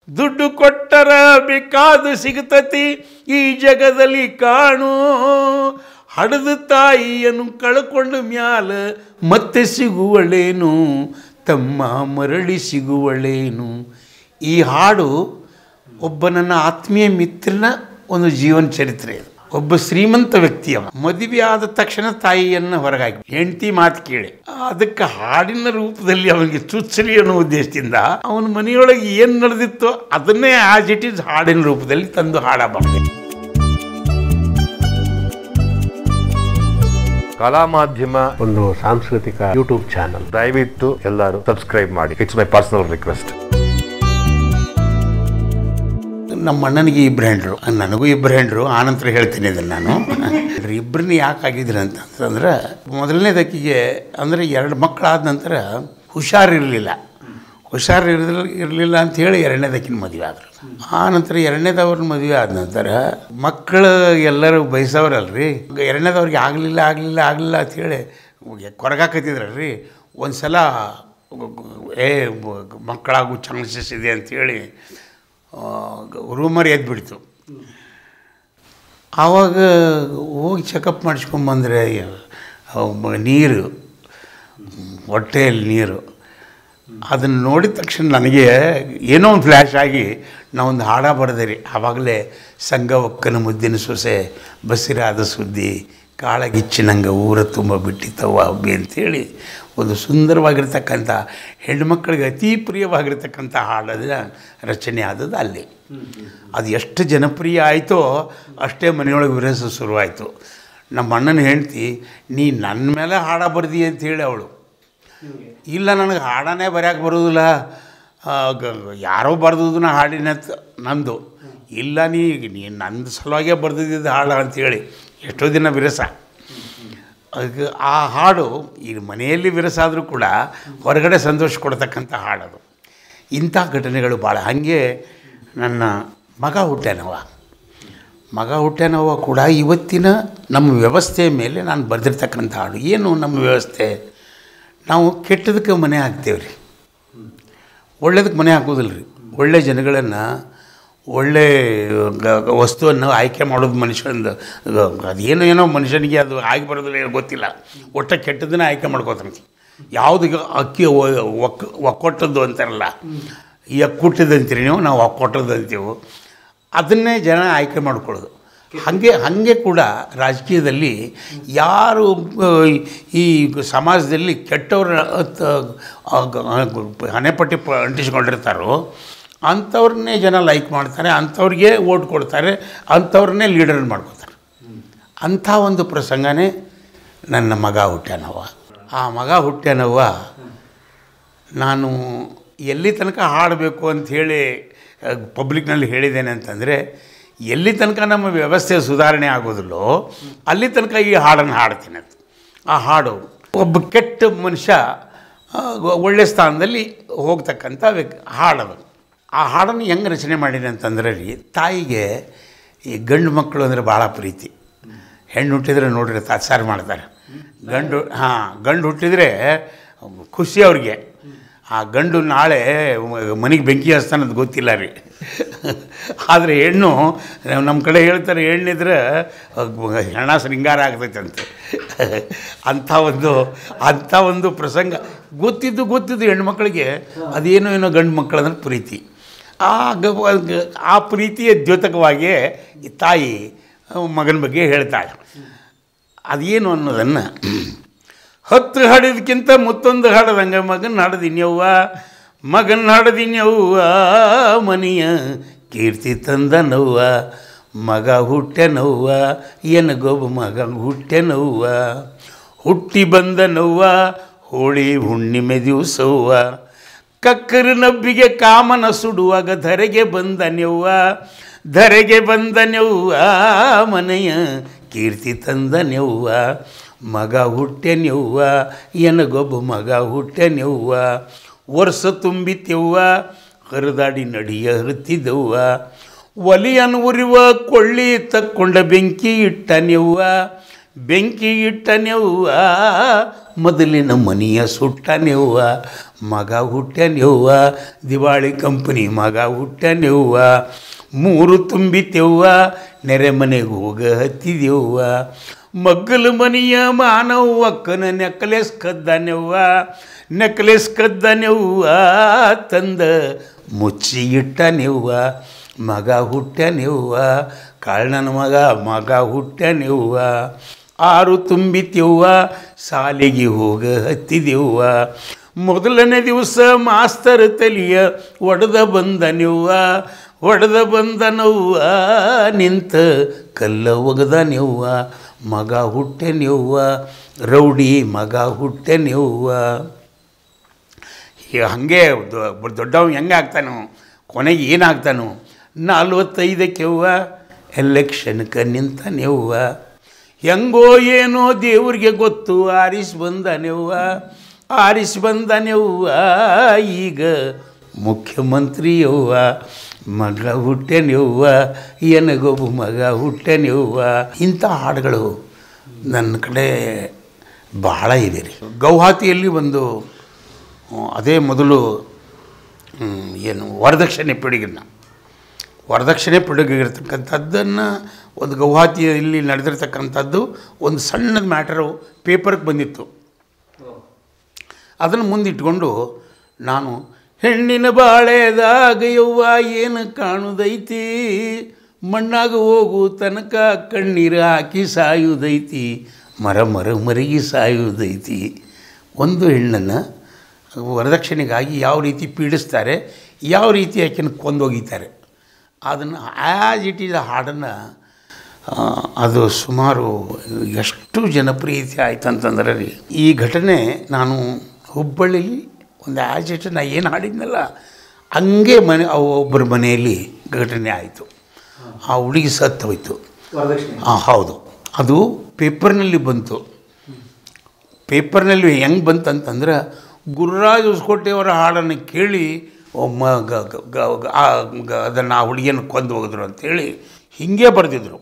ದುಡ್ಡು ಕೊಟ್ಟರ ಬೇಕಾದು ಸಿಗುತ್ತತಿ ಈ ಜಗದಲ್ಲಿ ಕಾಣು ಹಡದ ತಾಯಿಯನ್ನು ಕಳ್ಕೊಂಡ ಮ್ಯಾಲ ಮತ್ತೆ ಸಿಗುವಳೇನು ತಮ್ಮ ಮರಳಿ ಸಿಗುವಳೇನು ಈ ಹಾಡು ಒಬ್ಬ ನನ್ನ ಆತ್ಮೀಯ ಮಿತ್ರನ ಒಂದು ಜೀವನ ಚರಿತ್ರೆ ಇದು. ಒಬ್ಬ ಶ್ರೀಮಂತ ವ್ಯಕ್ತಿಯ ಮದುವೆ ಆದ ತಕ್ಷಣ ತಾಯಿಯನ್ನು ಹೊರಗಾಗಿ ಹೆಂಡತಿ ಮಾತು ಕೇಳಿ ಅದಕ್ಕೆ ಹಾಡಿನ ರೂಪದಲ್ಲಿ ಅವನಿಗೆ ಚುಚ್ಚಲಿ ಅನ್ನೋ ಉದ್ದೇಶದಿಂದ ಅವನ ಮನೆಯೊಳಗೆ ಏನು ನಡೆದಿತ್ತೋ ಅದನ್ನೇ ಆಸ್ ಇಟ್ ಈಸ್ ಹಾಡಿನ ರೂಪದಲ್ಲಿ ತಂದು ಹಾಡಬಾರ್ದು ಕಲಾ ಮಾಧ್ಯಮ ಒಂದು ಸಾಂಸ್ಕೃತಿಕ ಯೂಟ್ಯೂಬ್ ಚಾನಲ್ ದಯವಿಟ್ಟು ಎಲ್ಲರೂ ಸಬ್ಸ್ಕ್ರೈಬ್ ಮಾಡಿ ಇಟ್ಸ್ ಮೈ ಪರ್ಸನಲ್ ರಿಕ್ವೆಸ್ಟ್ ನಮ್ಮ ಅಣ್ಣನಿಗೆ ಇಬ್ಬರು ಹೆಂಡ್ರು ನನಗೂ ಇಬ್ಬರು ಹೆಂಡ್ರು ಆನಂತರ ಹೇಳ್ತೀನಿ ಇದನ್ನು ನಾನು ಇಬ್ಬರನ್ನ ಯಾಕೆ ಆಗಿದ್ರು ಅಂತಂದ್ರೆ ಮೊದಲನೇದಕ್ಕಿಗೆ ಅಂದರೆ ಎರಡು ಮಕ್ಕಳಾದ ನಂತರ ಹುಷಾರಿರಲಿಲ್ಲ ಹುಷಾರು ಇರಲಿಲ್ಲ ಇರಲಿಲ್ಲ ಅಂತ ಹೇಳಿ ಎರಡನೇದಕ್ಕಿನ ಮದುವೆ ಆದರು ಆ ನಂತರ ಎರಡನೇದವ್ರ ಮದುವೆ ಆದ ನಂತರ ಮಕ್ಕಳು ಎಲ್ಲರೂ ಬಯಸೋರಲ್ರಿ ಎರಡನೇದವ್ರಿಗೆ ಆಗಲಿಲ್ಲ ಆಗಲಿಲ್ಲ ಆಗಲಿಲ್ಲ ಅಂತ ಹೇಳಿ ಕೊರಗಾಕತ್ತಿದ್ರಲ್ರಿ ಒಂದು ಸಲ ಏ ಮಕ್ಕಳಾಗೋ ಚಾನ್ಸಸ್ ಇದೆ ಅಂಥೇಳಿ ರೂಮರ್ ಎದ್ಬಿಡ್ತು ಆವಾಗ ಹೋಗಿ ಚೆಕಪ್ ಮಾಡಿಸ್ಕೊಂಬಂದ್ರೆ ಅವ್ ನೀರು ಹೊಟ್ಟೆಯಲ್ಲಿ ನೀರು ಅದನ್ನು ನೋಡಿದ ತಕ್ಷಣ ನನಗೆ ಏನೋ ಒಂದು ಫ್ಲ್ಯಾಶ್ ಆಗಿ ನಾವೊಂದು ಹಾಡ ಬರೆದೆ ರೀ ಆವಾಗಲೇ ಸಂಘ ಒಕ್ಕನ ಮುದ್ದಿನ ಸೊಸೆ ಬಸಿರಾದ ಸುದ್ದಿ ಕಾಳಗಿಚ್ಚಿನಂಗೆ ಊರ ತುಂಬ ಬಿಟ್ಟಿತ್ತವ್ವ ಹಬ್ಬಿ ಅಂತೇಳಿ ಒಂದು ಸುಂದರವಾಗಿರ್ತಕ್ಕಂಥ ಹೆಣ್ಮಕ್ಳಿಗೆ ಅತೀ ಪ್ರಿಯವಾಗಿರ್ತಕ್ಕಂಥ ಹಾಡದ ರಚನೆ ಆದದ್ದು ಅಲ್ಲಿ ಅದು ಎಷ್ಟು ಜನಪ್ರಿಯ ಆಯಿತೋ ಅಷ್ಟೇ ಮನೆಯೊಳಗೆ ವಿರಸ ಶುರುವಾಯಿತು ನಮ್ಮ ಅಣ್ಣನ ಹೆಂಡ್ತಿ ನೀ ನನ್ನ ಮೇಲೆ ಹಾಡ ಬರ್ದಿ ಅಂತೇಳಿ ಅವಳು ಇಲ್ಲ ನನಗೆ ಹಾಡನೇ ಬರ್ಯಾಕೆ ಬರೋದಿಲ್ಲ ಆ, ಗ- ಯಾರೋ ಬರ್ದದನ್ನ ಹಾಡಿನ ನಂದು ಇಲ್ಲ ನೀ ನೀ ನಂದು ಸಲುವಾಗೇ ಬರ್ದಿದ್ದು ಹಾಡು ಅಂತೇಳಿ ಎಷ್ಟೋ ದಿನ ವಿರಸ ಅದಕ್ಕೆ ಆ ಹಾಡು ಈ ಮನೆಯಲ್ಲಿ ವಿರಸ ಆದರೂ ಕೂಡ ಹೊರಗಡೆ ಸಂತೋಷ ಕೊಡ್ತಕ್ಕಂಥ ಹಾಡದು ಇಂಥ ಘಟನೆಗಳು ಭಾಳ ಹಾಗೆ ನನ್ನ ಮಗ ಹುಟ್ಟ್ಯಾನವ ಮಗ ಹುಟ್ಟ್ಯಾನವ ಕೂಡ ಇವತ್ತಿನ ನಮ್ಮ ವ್ಯವಸ್ಥೆಯ ಮೇಲೆ ನಾನು ಬರೆದಿರ್ತಕ್ಕಂಥ ಹಾಡು ಏನು ನಮ್ಮ ವ್ಯವಸ್ಥೆ ನಾವು ಕೆಟ್ಟದಕ್ಕೆ ಮನೆ ಹಾಕ್ತೇವೆ ರೀ ಒಳ್ಳೇದಕ್ಕೆ ಮನೆ ಹಾಕೋದಿಲ್ಲ ರೀ ಒಳ್ಳೆ ಜನಗಳನ್ನು ಒಳ್ಳೆ ಗ- ಗ- ವಸ್ತುವನ್ನು ಆಯ್ಕೆ ಮಾಡೋದು ಮನುಷ್ಯನಿಂದ ಗ- ಅದೇನೋ ಏನೋ ಮನುಷ್ಯನಿಗೆ ಅದು ಆಗಿ ಬರೋದಿಲ್ಲ ಏನೋ ಗೊತ್ತಿಲ್ಲ ಒಟ್ಟ ಕೆಟ್ಟದನ್ನೇ ಆಯ್ಕೆ ಮಾಡ್ಕೋತಾನೆ ಯಾವುದು ಅಕ್ಕಿ ಒ- ಒಕ್ ಒಕ್ಕೊಟ್ಟದ್ದು ಅಂತಾರಲ್ಲ ಈ ಅಕ್ಕುಟ್ಟಿದ್ದು ಅಂತೀರಿ ನೀವು ನಾವು ಒಕ್ಕೊಟ್ಟದ್ದು ಅಂತೀವಿ ಅದನ್ನೇ ಜನ ಆಯ್ಕೆ ಮಾಡ್ಕೊಳ್ಳೋದು ಹಾಗೆ ಹಾಗೆ ಕೂಡ ರಾಜಕೀಯದಲ್ಲಿ ಯಾರು ಆ, ಈ ಸಮಾಜದಲ್ಲಿ ಕೆಟ್ಟವ್ರ ಹಣೆಪಟ್ಟಿ ಪ ಅಂಟಿಸ್ಕೊಂಡಿರ್ತಾರೋ ಅಂಥವ್ರನ್ನೇ ಜನ ಲೈಕ್ ಮಾಡ್ತಾರೆ ಅಂಥವ್ರಿಗೆ ಓಟ್ ಕೊಡ್ತಾರೆ ಅಂಥವ್ರನ್ನೇ ಲೀಡರ್ ಮಾಡ್ಕೋತಾರೆ ಅಂಥ ಒಂದು ಪ್ರಸಂಗನೇ ನನ್ನ ಮಗ ಹುಟ್ಟ್ಯಾನವ್ವ ಆ ಮಗ ಹುಟ್ಟ್ಯಾನವ್ವ ನಾನು ಎಲ್ಲಿ ತನಕ ಹಾಡಬೇಕು ಅಂಥೇಳಿ ಪಬ್ಲಿಕ್ನಲ್ಲಿ ಹೇಳಿದ್ದೇನೆ ಅಂತಂದರೆ ಎಲ್ಲಿ ತನಕ ನಮ್ಮ ವ್ಯವಸ್ಥೆ ಸುಧಾರಣೆ ಆಗೋದಿಲ್ಲೋ ಅಲ್ಲಿ ತನಕ ಈ ಹಾಡನ್ನು ಹಾಡ್ತೀನಿ ಅಂತ ಆ ಹಾಡು ಒಬ್ಬ ಕೆಟ್ಟ ಮನುಷ್ಯ ಆ, ಒಳ್ಳೆ ಸ್ಥಾನದಲ್ಲಿ ಹೋಗ್ತಕ್ಕಂಥ ವ್ಯಕ್ ಹಾಡದು ಆ ಹಾಡನ್ನು ಹೆಂಗೆ ರಚನೆ ಮಾಡೀನಿ ಅಂತಂದ್ರೆ ರೀ ತಾಯಿಗೆ ಈ ಗಂಡು ಮಕ್ಕಳು ಅಂದರೆ ಭಾಳ ಪ್ರೀತಿ ಹೆಣ್ಣು ಹುಟ್ಟಿದ್ರೆ ನೋಡ್ರಿ ತಾತ್ಸಾರ ಮಾಡ್ತಾರೆ ಗಂಡು ಹಾಂ ಗಂಡು ಹುಟ್ಟಿದರೆ ಖುಷಿ ಅವ್ರಿಗೆ ಆ ಗಂಡು ನಾಳೆ ಮನೆಗೆ ಬೆಂಕಿ ಹಚ್ತಾನದು ಗೊತ್ತಿಲ್ಲ ರೀ ಆದರೆ ಹೆಣ್ಣು ನಮ್ಮ ಕಡೆ ಹೇಳ್ತಾರೆ ಹೆಣ್ಣಿದ್ರೆ ಹೆಣ ಶೃಂಗಾರ ಆಗ್ತೈತಂತೆ ಅಂಥ ಒಂದು ಅಂಥ ಒಂದು ಪ್ರಸಂಗ ಗೊತ್ತಿದ್ದು ಗೊತ್ತಿದ್ದು ಹೆಣ್ಮಕ್ಳಿಗೆ ಅದೇನೋ ಏನೋ ಗಂಡು ಮಕ್ಕಳಂದ್ರೆ ಪ್ರೀತಿ ಆ ಗ- ಗ- ಆ ಪ್ರೀತಿಯ ದ್ಯೋತಕವಾಗಿಯೇ ಈ ತಾಯಿ ಮಗನ ಬಗ್ಗೆ ಹೇಳ್ತಾಳೆ ಅದೇನು ಅನ್ನೋದನ್ನು ಹತ್ತು ಹಾಡಿದಕ್ಕಿಂತ ಮತ್ತೊಂದು ಹಾಡದಂಗೆ ಮಗನ ಹಾಡದಿನ್ಯವ್ವ ಮಗನ ಹಾಡದಿನ್ಯವ್ವ ಮನೆಯ ಕೀರ್ತಿ ತಂದನವ್ವ ಮಗ ಹುಟ್ಟೆನವ್ವ ಎನಗೊಬ್ಬ ಮಗ ಹುಟ್ಟೆನವ್ವ ಹುಟ್ಟಿ ಬಂದನವ್ವ ಹೋಳಿ ಹುಣ್ಣಿಮೆ ದಿವಸವ್ವ ಕಕ್ಕರ ನಬ್ಬಿಗೆ ಕಾಮನ ಸುಡುವಾಗ ಧರೆಗೆ ಬಂದನೆವ್ವ ಧರೆಗೆ ಬಂದನೆವ್ವ ಮನೆಯ ಕೀರ್ತಿ ತಂದನೆವ್ವ ಮಗ ಹುಟ್ಟೆನೆವ್ವ ಎನಗೊಬ್ಬ ಮಗ ಹುಟ್ಟೆನೆವ್ವ ವರ್ಷ ತುಂಬಿತೆವ್ವ ಹರಿದಾಡಿ ನಡಿಯ ಹರಿತಿದ್ದವ್ವ ಒಲಿಯನ್ ಉರಿವ ಕೊಳ್ಳಿ ತಕ್ಕೊಂಡ ಬೆಂಕಿ ಇಟ್ಟನೆವ್ವ ಬೆಂಕಿ ಇಟ್ಟನೆವ್ವ ಮೊದಲಿನ ಮನೆಯ ಸುಟ್ಟನೆವ್ವ ಮಗ ಹುಟ್ಟ್ಯಾನ್ಯವ್ವ ದಿವಾಳಿ ಕಂಪನಿ ಮಗ ಹುಟ್ಟ್ಯಾನ್ಯವ್ವ ಮೂರು ತುಂಬಿತೆವ್ವ ನೆರೆ ಮನೆಗೆ ಹೋಗ ಹತ್ತಿದೆವ್ವ ಮಗ್ಗಲ ಮನೆಯ ಮಾನವ್ವಕ್ಕನ ನೆಕ್ಲೆಸ್ ಕದ್ದಾನೆವ್ವ ನೆಕ್ಲೆಸ್ ಕದ್ದಾನೆವ್ವ ತಂದ ಮುಚ್ಚಿ ಇಟ್ಟನೆವ್ವ ಮಗ ಹುಟ್ಟ್ಯಾನೆವ್ವ ಕಾಳನ ಮಗ ಮಗ ಹುಟ್ಟ್ಯಾನೆವ್ವ ಆರು ತುಂಬಿತೆವ್ವ ಸಾಲಿಗೆ ಹೋಗ ಹತ್ತಿದೆವ್ವ ಮೊದಲನೇ ದಿವಸ ಮಾಸ್ತರ್ ತಲಿಯ ಒಡೆದ ಬಂದನೆವ್ವ ಒಡೆದ ಬಂದನವ್ವ ನಿಂತ ಕಲ್ಲ ಒಗದನೆವ್ವ ಮಗ ಹುಟ್ಟೆನೆವ್ವ ರೌಡಿ ಮಗ ಹುಟ್ಟೆನೆವ್ವ ಹೀಗೆ ಹಾಗೆ ದೊ- ದೊಡ್ಡವ ಹೆಂಗೆ ಆಗ್ತಾನೋ ಕೊನೆಗೆ ಏನಾಗ್ತಾನೋ ನಲ್ವತ್ತೈದಕ್ಕೆವ್ವ ಎಲೆಕ್ಷನ್ಗೆ ನಿಂತಾನೆವ್ವ ಹೆಂಗೋ ಏನೋ ದೇವ್ರಿಗೆ ಗೊತ್ತು ಆರಿಸ್ ಬಂದನೆವ್ವ ಆರಿಸ್ ಬಂದನೆವ್ವ ಈಗ ಮುಖ್ಯಮಂತ್ರಿಯವ್ವ ಮಗ ಹುಟ್ಟೆನೆವ್ವ ಎನಗೊಬ್ಬ ಮಗ ಹುಟ್ಟೆನೆವ್ವ ಇಂಥ ಹಾಡುಗಳು ನನ್ನ ಕಡೆ ಬಹಳ ಇದೆ ರೀ ಗೌಹಾತಿಯಲ್ಲಿ ಒಂದು ಹ್ಮ್, ಅದೇ ಮೊದಲು ಹ್ಮ್, ಏನು ವರದಕ್ಷಿಣೆ ಪಿಡುಗಿನ ವರದಕ್ಷಿಣೆ ಪಿಡುಗಿರ್ತಕ್ಕಂಥದ್ದನ್ನು ಒಂದು ಗೌಹಾತಿಯಲ್ಲಿ ನಡೆದಿರ್ತಕ್ಕಂಥದ್ದು ಒಂದು ಸಣ್ಣದ ಮ್ಯಾಟರು ಪೇಪರ್ಗೆ ಬಂದಿತ್ತು ಅದನ್ನು ಮುಂದಿಟ್ಕೊಂಡು ನಾನು ಹೆಣ್ಣಿನ ಬಾಳೆದಾಗ ಯವ್ವ ಏನು ಕಾಣುದೈತಿ ಮಣ್ಣಾಗ ಹೋಗು ತನಕ ಕಣ್ಣೀರು ಹಾಕಿ ಸಾಯುವುದೈತಿ ಮರ ಮರ ಮರಿಗೆ ಸಾಯುವುದೈತಿ ಒಂದು ಹೆಣ್ಣನ್ನು ವರದಕ್ಷಿಣೆಗಾಗಿ ಯಾವ ರೀತಿ ಪೀಡಿಸ್ತಾರೆ ಯಾವ ರೀತಿ ಆಕೆನ ಕೊಂದೊಗಿತಾರೆ ಅದನ್ನು ಆ್ಯಸ್ ಇಟ್ ಈಸ್ ಹಾಡನ್ನು ಆ, ಅದು ಸುಮಾರು ಎಷ್ಟು ಜನಪ್ರಿಯತೆ ಆಯ್ತು ಅಂತಂದ್ರೆ ರೀ ಈ ಘಟನೆ ನಾನು ಹುಬ್ಬಳ್ಳಿಲಿ ಒಂದು ಆ್ಯಸ್ ಇಟ್ ನಾ ಏನು ಹಾಡಿದ್ನಲ್ಲ ಹಂಗೆ ಮನೆ ಅವ್ ಒಬ್ಬರ ಮನೆಯಲ್ಲಿ ಘಟನೆ ಆಯಿತು ಆ ಹುಡುಗಿ ಸತ್ತು ಹೋಯ್ತು ಹಾಂ ಹೌದು ಅದು ಪೇಪರ್ನಲ್ಲಿ ಬಂತು ಪೇಪರ್ನಲ್ಲಿ ಹೆಂಗೆ ಬಂತಂತಂದ್ರೆ ಗುರುರಾಜ್ ಹೊಸಕೋಟೆಯವರ ಹಾಡನ್ನು ಕೇಳಿ ಒಮ್ಮ ಗ ಗ- ಗ- ಗ- ಆ ಗ- ಅದನ್ನು ಆ ಹುಡುಗಿಯನ್ನು ಕೊಂದು ಹೋಗಿದ್ರು ಅಂತೇಳಿ ಹೀಗೆ ಬರೆದಿದ್ರು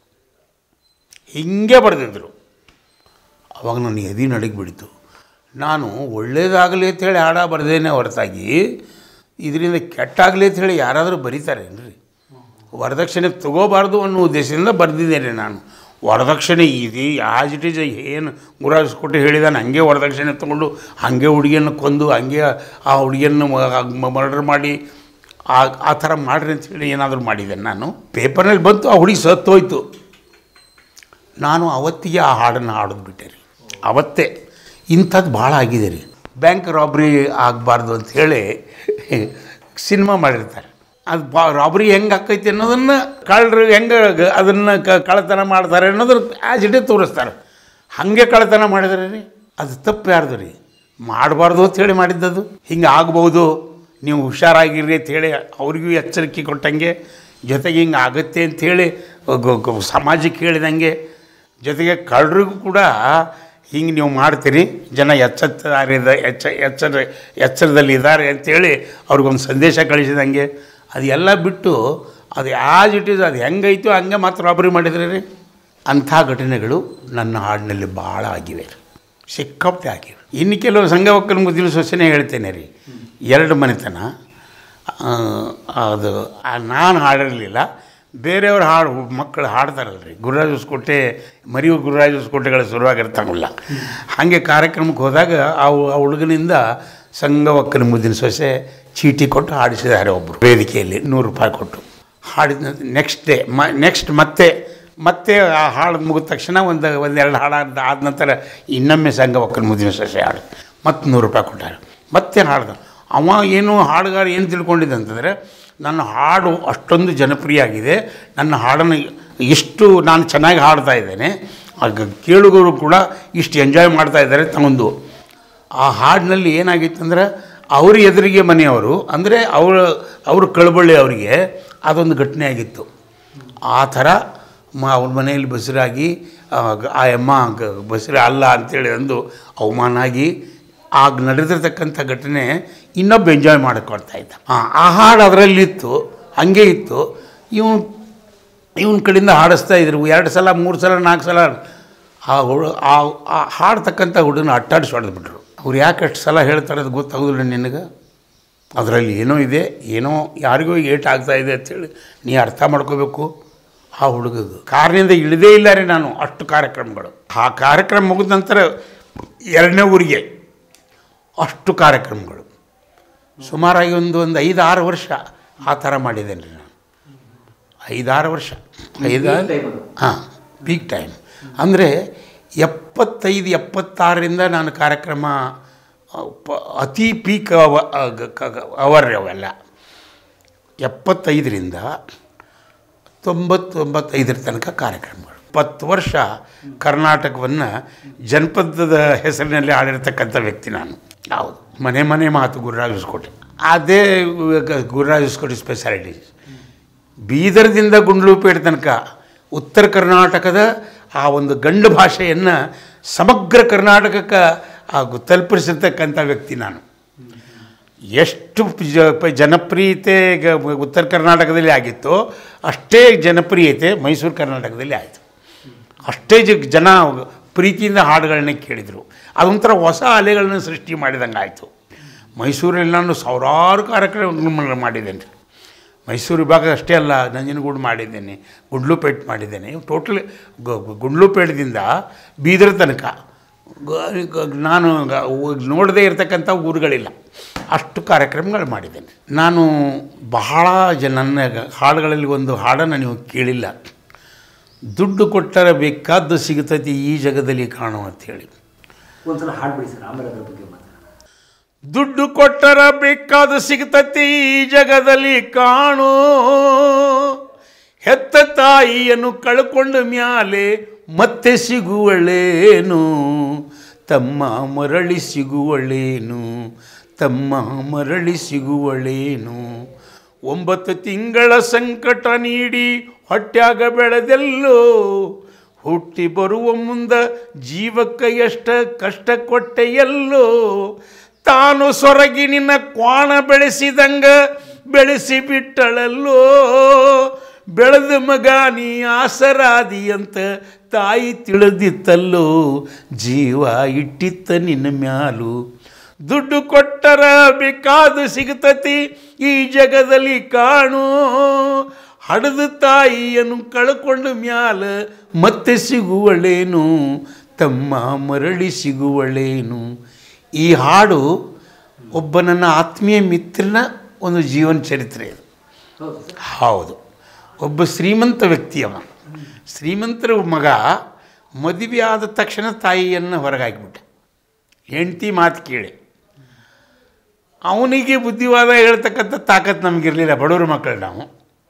ಹೀಗೆ ಬರೆದಿದ್ರು ಅವಾಗ ನನಗೆ ಎದಿ ನಡಗಿಬಿಡ್ತು ನಾನು ಒಳ್ಳೇದಾಗಲಿ ಅಂತೇಳಿ ಹಾಡ ಬರೆದೇನೆ ಹೊರತಾಗಿ ಇದರಿಂದ ಕೆಟ್ಟಾಗಲಿ ಅಂತೇಳಿ ಯಾರಾದರೂ ಬರೀತಾರೇನ್ರಿ ವರದಕ್ಷಿಣೆ ತಗೋಬಾರ್ದು ಅನ್ನೋ ಉದ್ದೇಶದಿಂದ ಬರೆದಿದ್ದೇನೆ ನಾನು ವರದಕ್ಷಿಣೆ ಇದೆ ಆಸ್ ಇಟ್ ಈಸ್ ಏನು ಗುರಾಜ್ ಕೊಟ್ಟು ಹೇಳಿದಾನೆ ಹಂಗೆ ವರದಕ್ಷಿಣೆ ತೊಗೊಂಡು ಹಾಗೆ ಹುಡುಗಿಯನ್ನು ಕೊಂದು ಹಂಗೆ ಆ ಹುಡುಗಿಯನ್ನು ಮರ್ಡರ್ ಮಾಡಿ ಆ ಆ ಥರ ಮಾಡ್ರಿ ಅಂತೇಳಿ ಏನಾದರೂ ಮಾಡಿದೆ ನಾನು ಪೇಪರ್ನಲ್ಲಿ ಬಂತು ಆ ಹುಡುಗಿ ಸತ್ತೋಯ್ತು ನಾನು ಅವತ್ತಿಗೆ ಆ ಹಾಡನ್ನು ಹಾಡೋದು ಬಿಟ್ಟೆ ರೀ ಅವತ್ತೇ ಇಂಥದ್ದು ಭಾಳ ಆಗಿದೆ ರೀ ಬ್ಯಾಂಕ್ ರಾಬ್ರಿ ಆಗಬಾರ್ದು ಅಂಥೇಳಿ ಸಿನಿಮಾ ಮಾಡಿರ್ತಾರೆ ಅದು ಬಾ ರಾಬ್ರಿ ಹೆಂಗೆ ಆಕೈತಿ ಅನ್ನೋದನ್ನು ಕಳ್ಳರು ಹೆಂಗೆ ಅದನ್ನು ಕ ಕಳ್ಳತನ ಮಾಡ್ತಾರೆ ಅನ್ನೋದನ್ನ ಆ್ಯಸ್ ಇಟೇ ತೋರಿಸ್ತಾರೆ ಹಾಗೆ ಕಳ್ಳತನ ಮಾಡಿದ್ರೆ ರೀ ಅದು ತಪ್ಪು ಯಾರ್ದು ರೀ ಮಾಡಬಾರ್ದು ಅಂತೇಳಿ ಮಾಡಿದ್ದದು ಹಿಂಗೆ ಆಗ್ಬೋದು ನೀವು ಹುಷಾರಾಗಿರ್ರಿ ಅಂಥೇಳಿ ಅವ್ರಿಗೂ ಎಚ್ಚರಿಕೆ ಕೊಟ್ಟಂಗೆ ಜೊತೆಗೆ ಹಿಂಗೆ ಆಗುತ್ತೆ ಅಂಥೇಳಿ ಗ- ಗ- ಸಮಾಜಕ್ಕೆ ಹೇಳಿದಂಗೆ ಜೊತೆಗೆ ಕಳ್ಳರಿಗೂ ಕೂಡ ಹಿಂಗೆ ನೀವು ಮಾಡ್ತೀರಿ ಜನ ಎಚ್ಚೆತ್ತರಿದ ಎಚ್ಚ ಎಚ್ಚರ ಎಚ್ಚರದಲ್ಲಿ ಇದ್ದಾರೆ ಅಂಥೇಳಿ ಅವ್ರಿಗೊಂದು ಸಂದೇಶ ಕಳಿಸಿದಂಗೆ ಅದೆಲ್ಲ ಬಿಟ್ಟು ಅದು ಆ್ಯಸ್ ಇಟ್ ಈಸ್ ಅದು ಹೆಂಗೈತೋ ಹಂಗೆ ಮಾತ್ರ ರಾಬರಿ ಮಾಡಿದ್ರಿ ರೀ ಅಂಥ ಘಟನೆಗಳು ನನ್ನ ಹಾಡಿನಲ್ಲಿ ಭಾಳ ಆಗಿವೆ ರೀ ಸಿಕ್ಕಾಪಟ್ಟೆ ಆಗಿವೆ ಇನ್ನು ಕೆಲವು ಸಂಘ ಒಕ್ಕಲು ಮುದ್ದಿನ ಸೊಸೆನೇ ಹೇಳ್ತೇನೆ ರೀ ಎರಡು ಮನೆತನ ಆ, ಅದು ಆ ನಾನು ಹಾಡಿರಲಿಲ್ಲ ಬೇರೆಯವ್ರ ಹಾಡು ಮಕ್ಕಳು ಹಾಡ್ತಾರಲ್ಲ ರೀ ಗುರುರಾಜ ಹೊಸಕೋಟೆ ಮರಿಯು ಗುರುರಾಜ ಹೊಸಕೋಟೆಗಳ ಶುರುವಾಗಿರ್ತಾವಲ್ಲ ಹಾಗೆ ಕಾರ್ಯಕ್ರಮಕ್ಕೆ ಹೋದಾಗ ಆ ಹು- ಆ ಹುಡುಗನಿಂದ ಸಂಘ ಒಕ್ಕನ ಮುದ್ದಿನ ಸೊಸೆ ಚೀಟಿ ಕೊಟ್ಟು ಹಾಡಿಸಿದ್ದಾರೆ ಒಬ್ಬರು ವೇದಿಕೆಯಲ್ಲಿ ನೂರು ರೂಪಾಯಿ ಕೊಟ್ಟು ಹಾಡಿದ ನೆಕ್ಸ್ಟ್ ಡೇ ಮ ನೆಕ್ಸ್ಟ್ ಮತ್ತೆ ಮತ್ತೆ ಆ ಹಾಡು ಮುಗಿದ ತಕ್ಷಣ ಒಂದು ಒಂದೆರಡು ಹಾಡು ಆದ ಆದ ನಂತರ ಇನ್ನೊಮ್ಮೆ ಸಂಘ ಒಕ್ಕನ ಮುದ್ದಿನ ಸೊಸೆ ಹಾಡು ಮತ್ತೆ ನೂರು ರೂಪಾಯಿ ಕೊಟ್ಟಾರೆ ಮತ್ತೆ ಹಾಡ್ದ ಅವ ಏನು ಹಾಡುಗಾರ ಏನು ತಿಳ್ಕೊಂಡಿದ್ದ ಅಂತಂದರೆ ನನ್ನ ಹಾಡು ಅಷ್ಟೊಂದು ಜನಪ್ರಿಯ ಆಗಿದೆ ನನ್ನ ಹಾಡನ್ನು ಇಷ್ಟು ನಾನು ಚೆನ್ನಾಗಿ ಹಾಡ್ತಾ ಇದ್ದೇನೆ ಆಗ ಕೇಳುಗರು ಕೂಡ ಇಷ್ಟು ಎಂಜಾಯ್ ಮಾಡ್ತಾ ಇದ್ದಾರೆ ತಗೊಂಡು ಆ ಹಾಡಿನಲ್ಲಿ ಏನಾಗಿತ್ತು ಅಂದ್ರೆ ಅವ್ರ ಎದುರಿಗೆ ಮನೆಯವರು ಅಂದರೆ ಅವರ ಅವ್ರ ಕಳಬಳ್ಳಿ ಅವರಿಗೆ ಅದೊಂದು ಘಟನೆ ಆಗಿತ್ತು ಆ ಥರ ಮ ಅವ್ರ ಮನೆಯಲ್ಲಿ ಬಸರಾಗಿ ಆ ಗ- ಆ ಅಮ್ಮ ಗ- ಬಸರ ಅಲ್ಲ ಅಂತೇಳಿ ಅಂದು ಅವಮಾನ ಆಗಿ ಆಗ ನಡೆದಿರ್ತಕ್ಕಂಥ ಘಟನೆ ಇನ್ನೊಬ್ಬ ಎಂಜಾಯ್ ಮಾಡ್ಕೊಳ್ತಾ ಇದ್ದ ಆ, ಆ ಹಾಡು ಅದರಲ್ಲಿತ್ತು ಹಾಗೆ ಇತ್ತು ಇವನು ಇವನ ಕಡೆಯಿಂದ ಹಾಡಿಸ್ತಾ ಇದ್ರು ಎರಡು ಸಲ ಮೂರು ಸಲ ನಾಲ್ಕು ಸಲ ಆ ಹುಡು ಆ ಆ ಹಾಡ್ತಕ್ಕಂಥ ಹುಡುಗನ ಅಟ್ಟಾಡಿಸಿ ಹೊಡೆದ್ಬಿಟ್ರು ಅವ್ರು ಯಾಕೆ ಅಷ್ಟು ಸಲ ಹೇಳ್ತಾರೆ ಅದು ಗೊತ್ತಾಗೋದಿಲ್ಲ ನಿನಗೆ ಅದರಲ್ಲಿ ಏನೋ ಇದೆ ಏನೋ ಯಾರಿಗೋ ಏಟ್ ಆಗ್ತಾ ಇದೆ ಅಂತೇಳಿ ನೀ ಅರ್ಥ ಮಾಡ್ಕೋಬೇಕು ಆ ಹುಡುಗದು ಕಾರಿನಿಂದ ಇಳಿದೇ ಇಲ್ಲ ರೀ ನಾನು ಅಷ್ಟು ಕಾರ್ಯಕ್ರಮಗಳು ಆ ಕಾರ್ಯಕ್ರಮ ಮುಗಿದ ನಂತರ ಎರಡನೇ ಊರಿಗೆ ಅಷ್ಟು ಕಾರ್ಯಕ್ರಮಗಳು ಸುಮಾರಾಗಿ ಒಂದು ಒಂದು ಐದು ಆರು ವರ್ಷ ಆ ಥರ ಮಾಡಿದ್ದೇನೆ ರೀ ನಾನು ಐದಾರು ವರ್ಷ ಐದಾರು time ಅದು. ಹಾಂ ಪೀಕ್ ಟೈಮ್ ಅಂದರೆ ಎಪ್ಪತ್ತೈದು ಎಪ್ಪತ್ತಾರರಿಂದ ನಾನು ಕಾರ್ಯಕ್ರಮ ಆ, ಪ- ಅತಿ ಪೀಕ್ ಅವ ಅಗ- ಕ- ಅವರ್ ಅವೆಲ್ಲ ಎಪ್ಪತ್ತೈದರಿಂದ ತೊಂಬತ್ತೊಂಬತ್ತೈದರ ತನಕ ಕಾರ್ಯಕ್ರಮಗಳು ಇಪ್ಪತ್ತು ವರ್ಷ ಕರ್ನಾಟಕವನ್ನು ಜನಪದದ ಹೆಸರಿನಲ್ಲಿ ಆಳಿರ್ತಕ್ಕಂಥ ವ್ಯಕ್ತಿ ನಾನು ಹೌದು ಮನೆ ಮನೆ ಮಾತು ಗುರುರಾಜಿಸ್ಕೋಟೆ ಅದೇ ಗುರುರಾಜಿಸ್ಕೋಟೆ ಸ್ಪೆಷಾಲಿಟಿ ಬೀದರ್ದಿಂದ ಗುಂಡ್ಲುಪೇಟೆ ತನಕ ಉತ್ತರ ಕರ್ನಾಟಕದ ಆ ಒಂದು ಗಂಡು ಭಾಷೆಯನ್ನು ಸಮಗ್ರ ಕರ್ನಾಟಕಕ್ಕೆ ಆ ಗು- ತಲುಪಿಸಿರ್ತಕ್ಕಂಥ ವ್ಯಕ್ತಿ ನಾನು ಎಷ್ಟು ಜ- ಪ- ಜನಪ್ರಿಯತೆ ಈಗ ಉತ್ತರ ಕರ್ನಾಟಕದಲ್ಲಿ ಆಗಿತ್ತೋ ಅಷ್ಟೇ ಜನಪ್ರಿಯತೆ ಮೈಸೂರು ಕರ್ನಾಟಕದಲ್ಲಿ ಆಯಿತು ಅಷ್ಟೇ ಜ ಜನ ಪ್ರೀತಿಯಿಂದ ಹಾಡುಗಳನ್ನ ಕೇಳಿದರು ಅದೊಂಥರ ಹೊಸ ಅಲೆಗಳನ್ನ ಸೃಷ್ಟಿ ಮಾಡಿದಂಗೆ ಆಯಿತು ಮೈಸೂರಲ್ಲಿ ನಾನು ಸಾವಿರಾರು ಕಾರ್ಯಕ್ರಮಗಳನ್ನ ಮಾಡಿದ್ದೇನೆ ರೀ ಮೈಸೂರು ವಿಭಾಗ ಅಷ್ಟೇ ಅಲ್ಲ ನಂಜನಗೂಡು ಮಾಡಿದ್ದೇನೆ ಗುಂಡ್ಲುಪೇಟೆ ಮಾಡಿದ್ದೇನೆ ಟೋಟಲ್ ಗುಂಡ್ಲುಪೇಟದಿಂದ ಬೀದರ್ ತನಕ ಗ- ಗ- ನಾನು ಗ- ಊ- ನೋಡದೇ ಇರತಕ್ಕಂಥ ಊರುಗಳಿಲ್ಲ ಅಷ್ಟು ಕಾರ್ಯಕ್ರಮಗಳು ಮಾಡಿದ್ದೇನೆ ನಾನು ಬಹಳ ಜನ ನನ್ನ ಹಾಡುಗಳಲ್ಲಿ ಒಂದು ಹಾಡನ್ನು ನೀವು ಕೇಳಿಲ್ಲ ದುಡ್ಡು ಕೊಟ್ಟರೆ ಬೇಕಾದ್ದು ಸಿಗುತ್ತೈತಿ ಈ ಜಗದಲ್ಲಿ ಕಾಣು ಅಂಥೇಳಿ ಒಂದ್ಸಲ ಹಾಡ್ಬಿಡಿ ಸರ್ ಆಮೇಲೆ ಅದ್ರ ಬಗ್ಗೆ ಮಾತಾಡೋಣ ದುಡ್ಡು ಕೊಟ್ಟರ ಬೇಕಾದ ಸಿಗ್ತತಿ ಈ ಜಗದಲ್ಲಿ ಕಾಣು ಹೆತ್ತ ತಾಯಿಯನ್ನು ಕಳ್ಕೊಂಡ ಮ್ಯಾಲೆ ಮತ್ತೆ ಸಿಗುವಳೇನು ತಮ್ಮ ಮರಳಿ ಸಿಗುವಳೇನು ತಮ್ಮ ಮರಳಿ ಸಿಗುವಳೇನು ಒಂಬತ್ತು ತಿಂಗಳ ಸಂಕಟ ನೀಡಿ ಹೊಟ್ಯಾಗ ಬೆಳೆದೆಲ್ಲೋ ಹುಟ್ಟಿ ಬರುವ ಮುಂದ ಜೀವಕ್ಕೆ ಎಷ್ಟ ಕಷ್ಟ ಕೊಟ್ಟೆ ಎಲ್ಲೋ ತಾನು ಸೊರಗಿ ನಿನ್ನ ಕ್ವಾಣ ಬೆಳೆಸಿದಂಗ ಬೆಳೆಸಿ ಬಿಟ್ಟಳಲ್ಲೋ ಬೆಳೆದ ಮಗ ನೀ ಆಸರಾದಿ ಅಂತ ತಾಯಿ ತಿಳಿದಿತ್ತಲ್ಲೋ ಜೀವ ಇಟ್ಟಿತ್ತ ನಿನ್ನ ಮ್ಯಾಲು ದುಡ್ಡು ಕೊಟ್ಟರ ಬೇಕಾದು ಸಿಗುತ್ತತಿ ಈ ಜಗದಲ್ಲಿ ಕಾಣು ಹಡದ ತಾಯಿಯನ್ನು ಕಳ್ಕೊಂಡ ಮ್ಯಾಲ ಮತ್ತೆ ಸಿಗುವಳೇನು ತಮ್ಮ ಮರಳಿ ಸಿಗುವಳೇನು ಈ ಹಾಡು ಒಬ್ಬ ನನ್ನ ಆತ್ಮೀಯ ಮಿತ್ರನ ಒಂದು ಜೀವನ ಚರಿತ್ರೆ ಇದು ಹೌದು ಸರ್ ಹೌದು ಒಬ್ಬ ಶ್ರೀಮಂತ ವ್ಯಕ್ತಿಯವ ಶ್ರೀಮಂತರ ಮಗ ಮದುವೆ ಆದ ತಕ್ಷಣ ತಾಯಿಯನ್ನು ಹೊರಗಾಕಿಬಿಟ್ಟ ಹೆಂಡ್ತಿ ಮಾತು ಕೇಳಿ ಅವನಿಗೆ ಬುದ್ಧಿವಾದ ಹೇಳ್ತಕ್ಕಂಥ ತಾಕತ್ತು ನಮಗಿರಲಿಲ್ಲ ಬಡವ್ರ ಮಕ್ಕಳು ನಾವು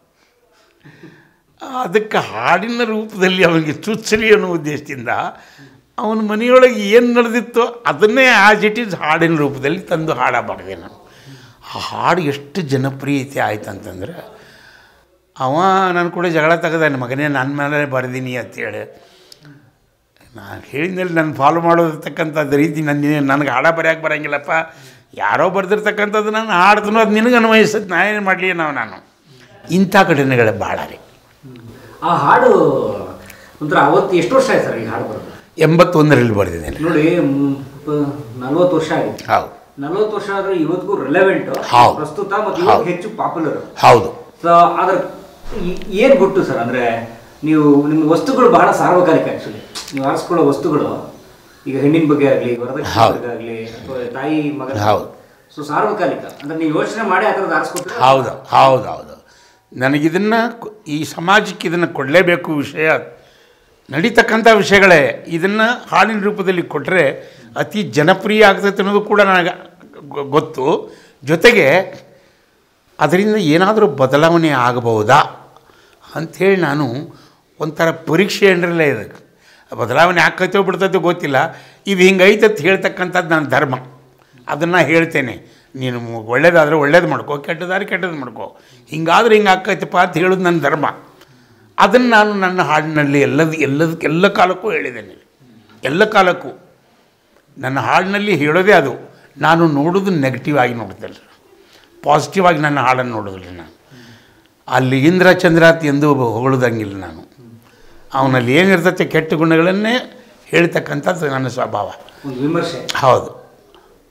ಅದಕ್ಕೆ ಹಾಡಿನ ರೂಪದಲ್ಲಿ ಅವನಿಗೆ ಚುಚ್ಚಲಿ ಅನ್ನೋ ಉದ್ದೇಶದಿಂದ ಅವನ ಮನೆಯೊಳಗೆ ಏನು ನಡೆದಿತ್ತೋ ಅದನ್ನೇ ಆಸ್ ಇಟ್ ಈಸ್ ಹಾಡಿನ ರೂಪದಲ್ಲಿ ತಂದು ಹಾಡ ಮಾಡಿದೆ ನಾನು ಆ ಹಾಡು ಎಷ್ಟು ಜನಪ್ರಿಯತೆ ಆಯ್ತು ಅಂತಂದ್ರೆ ಅವ ನನ್ನ ಕೂಡ ಜಗಳ ತೆಗೆದಾನೆ ಮಗನೇ ನನ್ನ ಮೇಲೆ ಬರೆದೀನಿ ಅಂತೇಳಿ ನಾನು ಹೇಳಿದ್ಮೇಲೆ ನನ್ನ ಫಾಲೋ ಮಾಡೋದಿರ್ತಕ್ಕಂಥದ್ದು ರೀತಿ ನನ್ನ ನನಗೆ ಹಾಡ ಬರೆಯೋಕೆ ಬರೋಂಗಿಲ್ಲಪ್ಪ ಯಾರೋ ಬರೆದಿರ್ತಕ್ಕಂಥದ್ದು ನಾನು ಹಾಡ್ತನೋ ಅದು ನಿನಗೆ ಅನ್ವಯಿಸುತ್ತೆ ನಾ ಏನು ಮಾಡಲಿ ನಾವು ನಾನು ಇಂಥ ಘಟನೆಗಳು ಭಾಳ ರೀ ಆ ಹಾಡು ಒಂಥರ ಅವತ್ತು ಎಷ್ಟು ವರ್ಷ ಆಯ್ತು ಸರ್ ಈ ಹಾಡು ಬರೋದು ಎಂಬತ್ತೊಂದರಲ್ಲಿ ಬರೆದಿದ್ದೇನೆ ನೋಡಿ ನಲ್ವತ್ತು ವರ್ಷ ಆಗಿದೆ ಹೌದು ನಲ್ವತ್ತು ವರ್ಷ ಆದ್ರೆ ಇವತ್ತಿಗೂ ರೆಲೆವೆಂಟ್ ಹೌದು. ಪ್ರಸ್ತುತ ಮತ್ತು ಇವಾಗ ಹೌದು. ಹೆಚ್ಚು ಪಾಪ್ಯುಲರ್ ಹೌದು ಸೊ ಅದ್ರ ಈ- ಏನ್ ಗುಟ್ಟು ಸರ್ ಅಂದ್ರೆ ನೀವು ನಿಮ್ಮ ವಸ್ತುಗಳು ಬಹಳ ಸಾರ್ವಕಾಲಿಕ ಆಕ್ಚುಲಿ ನೀವು ಆರಿಸ್ಕೊಳ್ಳೋ ವಸ್ತುಗಳು ಈಗ ಹೆಣ್ಣಿನ ಬಗ್ಗೆ ಆಗಲಿ ವರದಕ್ಷಿಣೆ ಹೌದು. ಬಗ್ಗೆ ಆಗಲಿ ಅಥವಾ ತಾಯಿ ಮಗ ಹೌದು. ಸೊ ಸಾರ್ವಕಾಲಿಕ ಅಂದ್ರೆ ನೀವು ಯೋಚನೆ ಮಾಡಿ ಆ ಥರದ್ದು ಆರಿಸ್ಕೊತೀರ ಹೌದು ಹೌದು ಹೌದು ನನಗಿದನ್ನು ಈ ಸಮಾಜಕ್ಕೆ ಇದನ್ನು ಕೊಡಲೇಬೇಕು ವಿಷಯ ನಡೀತಕ್ಕಂಥ ವಿಷಯಗಳೇ ಇದನ್ನು ಹಾಡಿನ ರೂಪದಲ್ಲಿ ಕೊಟ್ಟರೆ ಅತಿ ಜನಪ್ರಿಯ ಆಗ್ತೈತೆ ಅನ್ನೋದು ಕೂಡ ನನಗೆ ಗೊ- ಗೊತ್ತು ಜೊತೆಗೆ ಅದರಿಂದ ಏನಾದರೂ ಬದಲಾವಣೆ ಆಗಬಹುದಾ ಅಂಥೇಳಿ ನಾನು ಒಂಥರ ಪರೀಕ್ಷೆ ಏನ್ರಲ್ಲ ಇದಕ್ಕೆ ಬದಲಾವಣೆ ಆಕೈತೋ ಬಿಡ್ತೈತೋ ಗೊತ್ತಿಲ್ಲ ಇದು ಹಿಂಗೈತೆ ಅಂತ ಹೇಳ್ತಕ್ಕಂಥದ್ದು ನನ್ನ ಧರ್ಮ ಅದನ್ನು ಹೇಳ್ತೇನೆ ನೀನು ಒಳ್ಳೇದಾದರೆ ಒಳ್ಳೇದು ಮಾಡ್ಕೋ ಕೆಟ್ಟದಾದ್ರೆ ಕೆಟ್ಟದ್ದು ಮಾಡ್ಕೋ ಹಿಂಗಾದ್ರೆ ಹಿಂಗೆ ಆಕೈತಪ್ಪ ಅಂತ ಹೇಳೋದು ನನ್ನ ಧರ್ಮ ಅದನ್ನು ನಾನು ನನ್ನ ಹಾಡಿನಲ್ಲಿ ಎಲ್ಲದ ಎಲ್ಲದಕ್ಕೆ ಎಲ್ಲ ಕಾಲಕ್ಕೂ ಹೇಳಿದ್ದೇನೆ ಎಲ್ಲ ಕಾಲಕ್ಕೂ ನನ್ನ ಹಾಡಿನಲ್ಲಿ ಹೇಳೋದೇ ಅದು ನಾನು ನೋಡೋದು ನೆಗೆಟಿವ್ ಆಗಿ ನೋಡ್ತೇನೆ ಪಾಸಿಟಿವ್ ಆಗಿ ನನ್ನ ಹಾಡನ್ನು ನೋಡೋದಿಲ್ಲ ನಾನು ಅಲ್ಲಿ ಇಂದ್ರ ಚಂದ್ರಾತ್ ಎಂದು ಹೊಗಳದಂಗಿಲ್ಲ ನಾನು ಅವನಲ್ಲಿ ಏನಿರ್ತೈತೆ ಕೆಟ್ಟ ಗುಣಗಳನ್ನೇ ಹೇಳ್ತಕ್ಕಂಥದ್ದು ನನ್ನ ಸ್ವಭಾವ ಒಂದು ವಿಮರ್ಶೆ ಹೌದು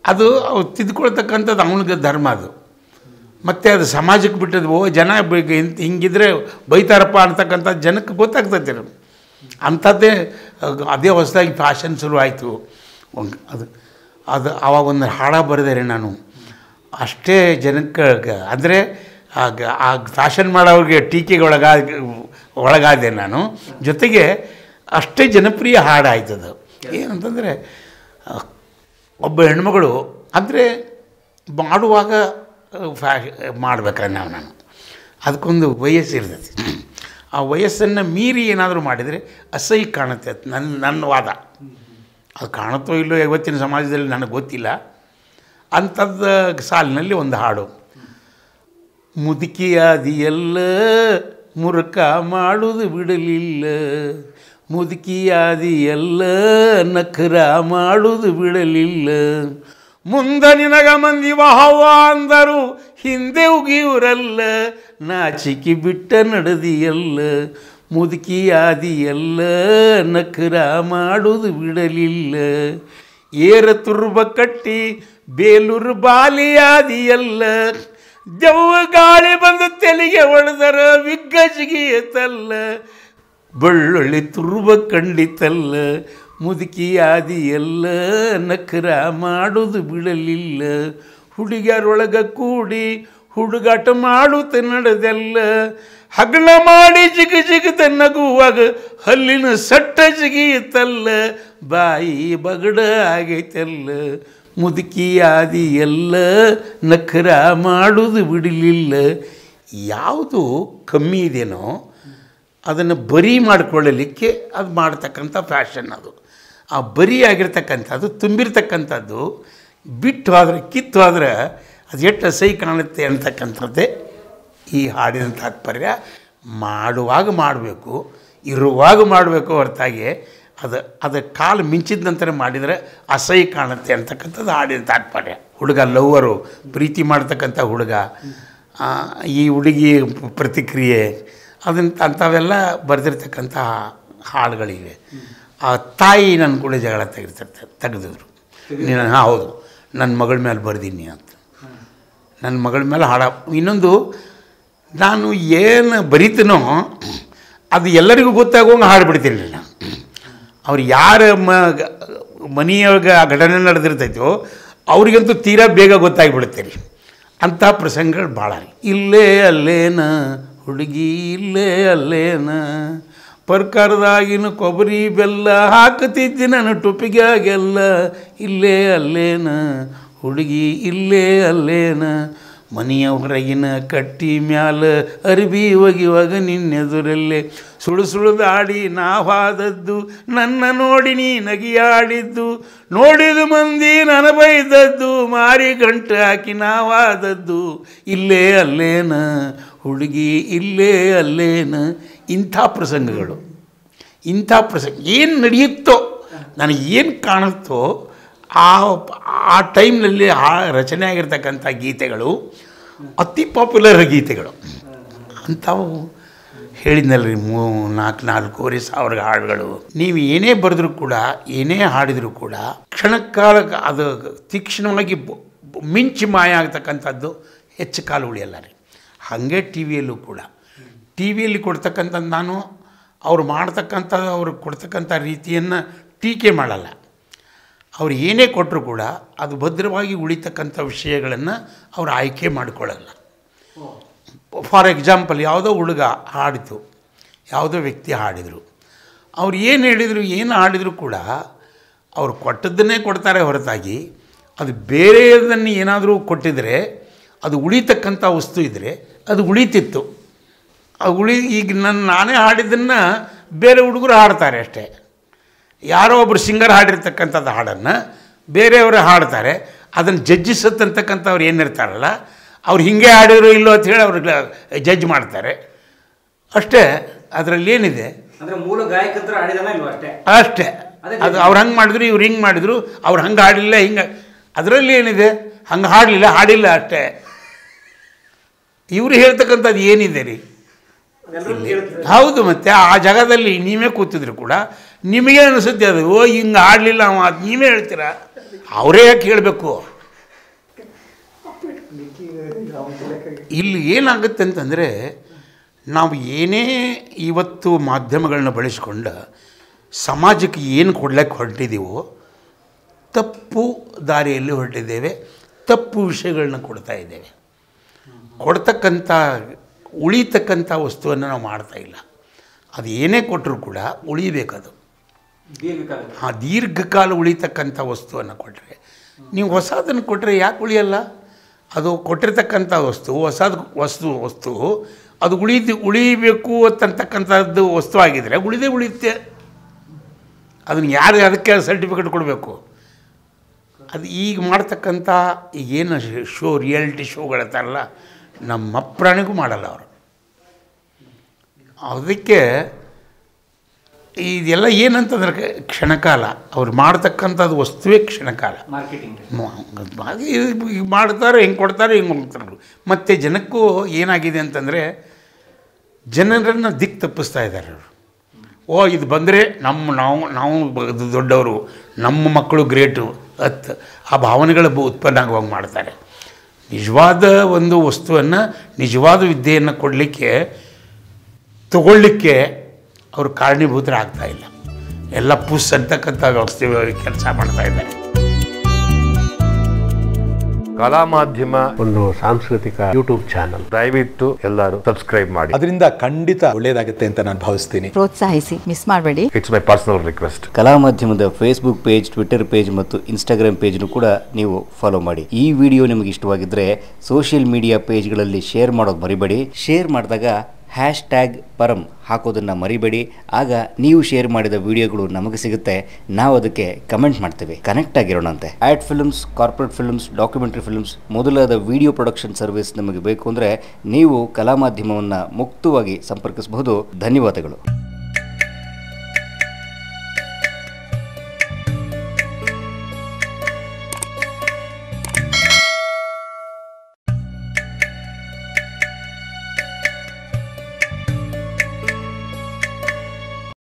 ಅದು ಅವು ತಿದ್ಕೊಳ್ತಕ್ಕಂಥದ್ದು ಅವನಿಗೆ ಧರ್ಮ ಅದು ಮತ್ತು ಅದು ಸಮಾಜಕ್ಕೆ ಬಿಟ್ಟದ್ದು ಓ ಜನ ಬ- ಇಂತ್- ಹಿಂಗಿದ್ರೆ ಬೈತಾರಪ್ಪ ಅಂತಕ್ಕಂಥ ಜನಕ್ಕೆ ಗೊತ್ತಾಗ್ತೈತೆ ಅದು ಅಂಥದ್ದೇ ಅಹ್, ಅದೇ ಹೊಸದಾಗಿ ಫ್ಯಾಷನ್ ಶುರು ಆಯಿತು ಅದು ಅದು ಆವಾಗ ಒಂದು ಹಾಡ ಬರೆದರೆ ನಾನು ಅಷ್ಟೇ ಜನಕ್ಕೆ ಅಂದರೆ ಆಗ ಆ ಫ್ಯಾಷನ್ ಮಾಡೋರಿಗೆ ಟೀಕೆಗೆ ಒಳಗಾ ಒಳಗಾದೆ ನಾನು ಜೊತೆಗೆ ಅಷ್ಟೇ ಜನಪ್ರಿಯ ಹಾಡಾಯ್ತದು ಏನಂತಂದರೆ ಒಬ್ಬ ಹೆಣ್ಮಗಳು ಅಂದರೆ ಮಾಡುವಾಗ ಫ್ಯಾಷ ಮಾಡ್ಬೇಕಾದ್ರೆ ನಾವು ನಾನು ಅದಕ್ಕೊಂದು ವಯಸ್ಸು ಇರ್ತೈತಿ ಆ ವಯಸ್ಸನ್ನು ಮೀರಿ ಏನಾದರೂ ಮಾಡಿದರೆ ಅಸಹ್ಯ ಕಾಣುತ್ತೆ ಅಂತ ನನ್ನ ನನ್ನ ವಾದ ಅದು ಕಾಣುತ್ತೋ ಇಲ್ಲೋ ಇವತ್ತಿನ ಸಮಾಜದಲ್ಲಿ ನನಗೆ ಗೊತ್ತಿಲ್ಲ ಅಂಥದ್ದು ಸಾಲಿನಲ್ಲಿ ಒಂದು ಹಾಡು ಮುದುಕಿಯಾದಿಯಲ್ಲ ಮುರುಕ ಮಾಡುವುದು ಬಿಡಲಿಲ್ಲ ಮುದುಕಿಯಾದಿಯಲ್ಲ ನಖರ ಮಾಡುವುದು ಬಿಡಲಿಲ್ಲ ಮುಂದ ನಿನಗ ಮಂದಿ ವಾಹವ ಅಂದರು ಹಿಂದೆ ಉಗಿಯುರಲ್ಲ ನಾಚಿಕೆ ಬಿಟ್ಟ ನಡೆದಿಯಲ್ಲ ಮುದುಕಿಯಾದಿಯಲ್ಲ ನಖರ ಮಾಡುವುದು ಬಿಡಲಿಲ್ಲ ಏರ ತುರ್ಬ ಕಟ್ಟಿ ಬೇಲೂರು ಬಾಲಿಯಾದಿಯಲ್ಲ ದೆವ್ವ ಗಾಳಿ ಬಂದು ತೆಲಿಗೆ ಹೊಡೆದರ ವಿಗ್ಗಜಿಗಿಯತಲ್ಲ ಬೆಳ್ಳುಳ್ಳಿ ತುರ್ಬ ಕಂಡಿತಲ್ಲ ಮುದುಕಿಯಾದಿಯಲ್ಲ ನಖರ ಮಾಡುವುದು ಬಿಡಲಿಲ್ಲ ಹುಡುಗರೊಳಗ ಕೂಡಿ ಹುಡುಗಾಟ ಮಾಡುತ್ತ ನಡೆದಲ್ಲ ಹಗಲ ಮಾಡಿ ಜಿಗ ಜಿಗದ ನಗುವಾಗ ಹಲ್ಲಿನ ಸಟ್ಟ ಜಿಗಿಯುತ್ತಲ್ಲ ಬಾಯಿ ಬಗಡ ಆಗೈತಲ್ಲ ಮುದುಕಿಯಾದಿ ಎಲ್ಲ ನಖರ ಮಾಡುವುದು ಬಿಡಲಿಲ್ಲ ಯಾವುದು ಕಮ್ಮಿ ಇದೆಯೋ ಅದನ್ನು ಬರಿ ಮಾಡಿಕೊಳ್ಳಲಿಕ್ಕೆ ಅದು ಮಾಡ್ತಕ್ಕಂಥ ಫ್ಯಾಷನ್ ಅದು ಆ ಬರಿ ಆಗಿರ್ತಕ್ಕಂಥದ್ದು ತುಂಬಿರ್ತಕ್ಕಂಥದ್ದು ಬಿಟ್ಟು ಹೋದರೆ ಕಿತ್ತು ಹೋದ್ರೆ ಅದು ಎಷ್ಟು ಅಸಹ್ಯ ಕಾಣುತ್ತೆ ಅಂತಕ್ಕಂಥದ್ದೇ ಈ ಹಾಡಿನ ತಾತ್ಪರ್ಯ ಮಾಡುವಾಗ ಮಾಡಬೇಕು ಇರುವಾಗ ಮಾಡಬೇಕು ಹೊರತಾಗಿ ಅದು ಅದು ಕಾಲು ಮಿಂಚಿದ ನಂತರ ಮಾಡಿದರೆ ಅಸಹ್ಯ ಕಾಣುತ್ತೆ ಅಂತಕ್ಕಂಥದ್ದು ಹಾಡಿನ ತಾತ್ಪರ್ಯ ಹುಡುಗ ಲವ್ವರು ಪ್ರೀತಿ ಮಾಡ್ತಕ್ಕಂಥ ಹುಡುಗ ಆ, ಈ ಹುಡುಗಿ ಪ್ರತಿಕ್ರಿಯೆ ಅದನ್ನ ಅಂಥವೆಲ್ಲ ಬರೆದಿರ್ತಕ್ಕಂಥ ಹಾಡುಗಳಿವೆ ಆ ತಾಯಿ ನನ್ನ ಕೂಡ ಜಗಳ ತೆಗಿತಿರ್ತಾರೆ ತೆಗೆದಿದ್ರು ನೀನು ಹಾಂ ಹೌದು ನನ್ನ ಮಗಳ ಮೇಲೆ ಬರ್ದೀನಿ ಅಂತ ನನ್ನ ಮಗಳ ಮೇಲೆ ಹಾಡ ಇನ್ನೊಂದು ನಾನು ಏನು ಬರಿತೀನೋ ಅದು ಎಲ್ಲರಿಗೂ ಗೊತ್ತಾಗುವಂಗೆ ಹಾಡ್ಬಿಡ್ತಿರ್ಲಿಲ್ಲ ಅವ್ರು ಯಾರ ಮ ಮನೆಯೊಳಗೆ ಆ ಘಟನೆ ನಡೆದಿರ್ತೈತೋ ಅವ್ರಿಗಂತೂ ತೀರಾ ಬೇಗ ಗೊತ್ತಾಗಿಬಿಡುತ್ತೆ ರೀ ಅಂಥ ಪ್ರಸಂಗಗಳು ಭಾಳ ರೀ ಇಲ್ಲೇ ಅಲ್ಲೇನ ಹುಡುಗಿ ಇಲ್ಲೇ ಅಲ್ಲೇನ ಪರ್ಕಾರದಾಗಿನ ಕೊಬ್ಬರಿ ಬೆಲ್ಲ ಹಾಕತಿದ್ದಿ ನಾನು ಟೊಪಿಗ್ಯಾಗೆಲ್ಲ ಇಲ್ಲೇ ಅಲ್ಲೇನ ಹುಡುಗಿ ಇಲ್ಲೇ ಅಲ್ಲೇನ ಮನೆಯ ಹೊರಗಿನ ಕಟ್ಟಿ ಮ್ಯಾಲ ಅರಿಬಿ ಒಗಿವಾಗ ನಿನ್ನೆದುರಲ್ಲೇ ಸುಳು ಸುಳಿದಾಡಿ ನಾವಾದದ್ದು ನನ್ನ ನೋಡಿ ನೀ ನಗಿಯಾಡಿದ್ದು ನೋಡಿದ ಮಂದಿ ನನ್ನ ಬೈದದ್ದು ಮಾರಿ ಗಂಟು ಹಾಕಿ ನಾವಾದದ್ದು ಇಲ್ಲೇ ಅಲ್ಲೇನ ಹುಡುಗಿ ಇಲ್ಲೇ ಅಲ್ಲೇನ ಇಂಥ ಪ್ರಸಂಗಗಳು ಇಂಥ ಪ್ರಸಂಗ ಏನು ನಡೆಯುತ್ತೋ ನನಗೆ ಏನು ಕಾಣುತ್ತೋ ಆ ಆ ಟೈಮ್ನಲ್ಲಿ ಆ ರಚನೆ ಆಗಿರ್ತಕ್ಕಂಥ ಗೀತೆಗಳು ಅತಿ ಪಾಪ್ಯುಲರ್ ಗೀತೆಗಳು ಅಂಥವು ಹೇಳಿದ್ನಲ್ರಿ ಮೂ ನಾಲ್ಕು ನಾಲ್ಕೂವರೆ ಸಾವಿರ ಹಾಡುಗಳು ನೀವು ಏನೇ ಬರೆದ್ರೂ ಕೂಡ ಏನೇ ಹಾಡಿದರೂ ಕೂಡ ಕ್ಷಣಕಾಲಕ್ಕೆ ಅದು ತೀಕ್ಷ್ಣವಾಗಿ ಬ- ಬ- ಮಿಂಚಿ ಮಾಯ ಆಗ್ತಕ್ಕಂಥದ್ದು ಹೆಚ್ಚು ಕಾಲ ಉಳಿಯಲ್ಲ ರೀ ಹಾಗೆ ಟಿ ವಿಯಲ್ಲೂ ಕೂಡ ಟಿ ವಿಯಲ್ಲಿ ಕೊಡ್ತಕ್ಕಂಥದ್ದು ನಾನು ಅವ್ರು ಮಾಡ್ತಕ್ಕಂಥ ಅವ್ರು ಕೊಡ್ತಕ್ಕಂಥ ರೀತಿಯನ್ನು ಟೀಕೆ ಮಾಡಲ್ಲ ಅವ್ರು ಏನೇ ಕೊಟ್ಟರು ಕೂಡ ಅದು ಭದ್ರವಾಗಿ ಉಳಿತಕ್ಕಂಥ ವಿಷಯಗಳನ್ನು ಅವ್ರು ಆಯ್ಕೆ ಮಾಡಿಕೊಳ್ಳಲ್ಲ ಫಾರ್ ಎಕ್ಸಾಂಪಲ್ ಯಾವುದೋ ಹುಡುಗ ಹಾಡಿತು ಯಾವುದೋ ವ್ಯಕ್ತಿ ಹಾಡಿದರು ಅವ್ರು ಏನು ಹೇಳಿದರು ಏನು ಹಾಡಿದರೂ ಕೂಡ ಅವ್ರು ಕೊಟ್ಟದ್ದನ್ನೇ ಕೊಡ್ತಾರೆ ಹೊರತಾಗಿ ಅದು ಬೇರೆಯದನ್ನು ಏನಾದರೂ ಕೊಟ್ಟಿದ್ರೆ ಅದು ಉಳಿತಕ್ಕಂಥ ವಸ್ತು ಇದ್ದರೆ ಅದು ಉಳಿತಿತ್ತು ಆ ಉಳಿ ಈಗ ನನ್ನ ನಾನೇ ಹಾಡಿದ್ದನ್ನು ಬೇರೆ ಹುಡುಗರು ಹಾಡ್ತಾರೆ ಅಷ್ಟೇ ಯಾರೋ ಒಬ್ಬರು ಸಿಂಗರ್ ಹಾಡಿರ್ತಕ್ಕಂಥದ್ದು ಹಾಡನ್ನು ಬೇರೆಯವರು ಹಾಡ್ತಾರೆ ಅದನ್ನು ಜಡ್ಜಿಸತ್ತಂತಕ್ಕಂಥವ್ರು ಏನಿರ್ತಾರಲ್ಲ ಅವ್ರು ಹಿಂಗೆ ಹಾಡಿದ್ರು ಇಲ್ಲೋ ಅಂತ ಹೇಳಿ ಅವ್ರಿಗೆ ಜಡ್ಜ್ ಮಾಡ್ತಾರೆ ಅಷ್ಟೇ ಅದರಲ್ಲಿ ಏನಿದೆ ಅಂದ್ರೆ ಮೂಲ ಗಾಯಕಂತರ ಆಡಿದಲ್ಲ ಇಲ್ವಾ ಅಷ್ಟೇ ಅಷ್ಟೇ ಅದು ಅವ್ರು ಹಂಗೆ ಮಾಡಿದ್ರು ಇವ್ರು ಹಿಂಗೆ ಮಾಡಿದ್ರು ಅವ್ರು ಹಂಗೆ ಹಾಡಲಿಲ್ಲ ಹಿಂಗೆ ಅದರಲ್ಲಿ ಏನಿದೆ ಹಂಗೆ ಹಾಡಲಿಲ್ಲ ಹಾಡಿಲ್ಲ ಅಷ್ಟೇ ಇವರು ಹೇಳ್ತಕ್ಕಂಥದ್ದು ಏನಿದೆ ರೀ ಎಲ್ಲರೂ ಕೇಳ್ತಾರೆ ಹೌದು ಮತ್ತೆ ಆ ಜಾಗದಲ್ಲಿ ನೀವೇ ಕೂತಿದ್ರು ಕೂಡ ನಿಮಗೆ ಅನಿಸುತ್ತೆ ಅದು ಓ ಹಿಂಗೆ ಆಡಲಿಲ್ಲ ಅವ ಅದು ನೀವೇ ಹೇಳ್ತೀರಾ ಅವರೇ ಯಾಕೆ ಹೇಳಬೇಕು ಇಲ್ಲಿ ಏನಾಗುತ್ತೆ ಅಂತಂದರೆ ನಾವು ಏನೇ ಇವತ್ತು ಮಾಧ್ಯಮಗಳನ್ನ ಬಳಸ್ಕೊಂಡು ಸಮಾಜಕ್ಕೆ ಏನು ಕೊಡ್ಲಿಕ್ಕೆ ಹೊರಟಿದ್ದೀವೋ ತಪ್ಪು ದಾರಿಯಲ್ಲಿ ಹೊರಟಿದ್ದೇವೆ ತಪ್ಪು ವಿಷಯಗಳನ್ನ ಕೊಡ್ತಾ ಇದ್ದೇವೆ ಕೊಡ್ತಕ್ಕಂಥ ಉಳಿತಕ್ಕಂಥ ವಸ್ತುವನ್ನು ನಾವು ಮಾಡ್ತಾ ಇಲ್ಲ ಅದು ಏನೇ ಕೊಟ್ಟರೂ ಕೂಡ ಉಳಿಬೇಕದು ದೀರ್ಘಕಾಲ ಆ ದೀರ್ಘಕಾಲ ಉಳಿತಕ್ಕಂಥ ವಸ್ತುವನ್ನು ಕೊಟ್ಟರೆ ನೀವು ಹೊಸದನ್ನು ಕೊಟ್ಟರೆ ಯಾಕೆ ಉಳಿಯಲ್ಲ ಅದು ಕೊಟ್ಟಿರ್ತಕ್ಕಂಥ ವಸ್ತು ಹೊಸದು ವಸ್ತು ವಸ್ತು ಅದು ಉಳಿದು ಉಳಿಬೇಕು ಅಂತಕ್ಕಂಥದ್ದು ವಸ್ತು ಆಗಿದರೆ ಉಳಿದೇ ಉಳಿಯುತ್ತೆ ಅದನ್ನು ಯಾರು ಅದಕ್ಕೆ ಸರ್ಟಿಫಿಕೇಟ್ ಕೊಡಬೇಕು ಅದು ಈಗ ಮಾಡ್ತಕ್ಕಂಥ ಏನು ಶೋ ರಿಯಾಲಿಟಿ ಶೋಗಳಿರ್ತಾರಲ್ಲ ನಮ್ಮ ಪ್ರಾಣಿಗೂ ಮಾಡಲ್ಲ ಅವರು ಅದಕ್ಕೆ ಇದೆಲ್ಲ ಏನಂತಂದ್ರೆ ಕ್ಷಣಕಾಲ ಅವ್ರು ಮಾಡ್ತಕ್ಕಂಥದ್ದು ವಸ್ತುವೇ ಕ್ಷಣಕಾಲ ಮಾರ್ಕೆಟಿಂಗ್ ಮ- ಅದು ಇದು ಈಗ ಮಾಡ್ತಾರೆ ಹಿಂಗೆ ಕೊಡ್ತಾರೆ ಹಿಂಗೆ ಹೋಗ್ತಾರೆ ಮತ್ತು ಜನಕ್ಕೂ ಏನಾಗಿದೆ ಅಂತಂದರೆ ಜನರನ್ನು ದಿಕ್ಕು ತಪ್ಪಿಸ್ತಾ ಇದ್ದಾರೆ ಅವರು ಓ ಇದು ಬಂದರೆ ನಮ್ಮ ನಾವು ನಾವು ಬ- ಇದು ದೊಡ್ಡವರು ನಮ್ಮ ಮಕ್ಕಳು ಗ್ರೇಟು ಅತ್ ಆ ಭಾವನೆಗಳ ಬ- ಉತ್ಪನ್ನ ಆಗುವಂಗೆ ಮಾಡ್ತಾರೆ ನಿಜವಾದ ಒಂದು ವಸ್ತುವನ್ನು ನಿಜವಾದ ವಿದ್ಯೆಯನ್ನು ಕೊಡಲಿಕ್ಕೆ ತಗೊಳ್ಳಿಕ್ಕೆ ಅವರು ಕಾರಣೀಭೂತರಾಗ್ತಾ ಇಲ್ಲ ಎಲ್ಲ ಪುಸ್ ಅಂತಕ್ಕಂಥ ವ್ಯವಸ್ಥೆ ಕೆಲಸ ಮಾಡ್ತಾ ಇದ್ದಾರೆ ಕಲಾ ಮಾಧ್ಯಮ ಒಂದು ಸಾಂಸ್ಕೃತಿಕ ಯೂಟ್ಯೂಬ್ ಚಾನಲ್ ದಯವಿಟ್ಟು ಎಲ್ಲರೂ ಸಬ್ಸ್ಕ್ರೈಬ್ ಮಾಡಿ ಅದರಿಂದ ಖಂಡಿತ ಒಳ್ಳೆಯದಾಗುತ್ತೆ ಅಂತ ನಾನು ಭಾವಿಸ್ತೀನಿ ಪ್ರೋತ್ಸಾಹಿಸಿ ಮಿಸ್ ಮಾಡಬೇಡಿ ಇಟ್ಸ್ ಮೈ ಪರ್ಸನಲ್ ರಿಕ್ವೆಸ್ಟ್ ಕಲಾ ಮಾಧ್ಯಮದ ಫೇಸ್ಬುಕ್ ಪೇಜ್ ಟ್ವಿಟರ್ ಪೇಜ್ ಮತ್ತು ಇನ್ಸ್ಟಾಗ್ರಾಮ್ ಪೇಜ್ನು ಕೂಡ ನೀವು ಫಾಲೋ ಮಾಡಿ ಈ ವಿಡಿಯೋ ನಿಮಗೆ ಇಷ್ಟವಾಗಿದ್ದರೆ ಸೋಷಿಯಲ್ ಮೀಡಿಯಾ ಪೇಜ್ಗಳಲ್ಲಿ ಶೇರ್ ಮಾಡೋದು ಮರಿಬೇಡಿ ಶೇರ್ ಮಾಡಿದಾಗ ಹ್ಯಾಶ್ ಟ್ಯಾಗ್ ಪರಂ ಹಾಕೋದನ್ನು ಮರಿಬೇಡಿ ಆಗ ನೀವು ಶೇರ್ ಮಾಡಿದ ವಿಡಿಯೋಗಳು ನಮಗೆ ಸಿಗುತ್ತೆ ನಾವು ಅದಕ್ಕೆ ಕಮೆಂಟ್ ಮಾಡ್ತೇವೆ ಕನೆಕ್ಟ್ ಆಗಿರೋಣಂತೆ ad films corporate films documentary films ಮೊದಲಾದ ವಿಡಿಯೋ ಪ್ರೊಡಕ್ಷನ್ ಸರ್ವಿಸ್ ನಮಗೆ ಬೇಕು ಅಂದರೆ ನೀವು ಕಲಾ ಮಾಧ್ಯಮವನ್ನು ಮುಕ್ತವಾಗಿ ಸಂಪರ್ಕಿಸಬಹುದು ಧನ್ಯವಾದಗಳು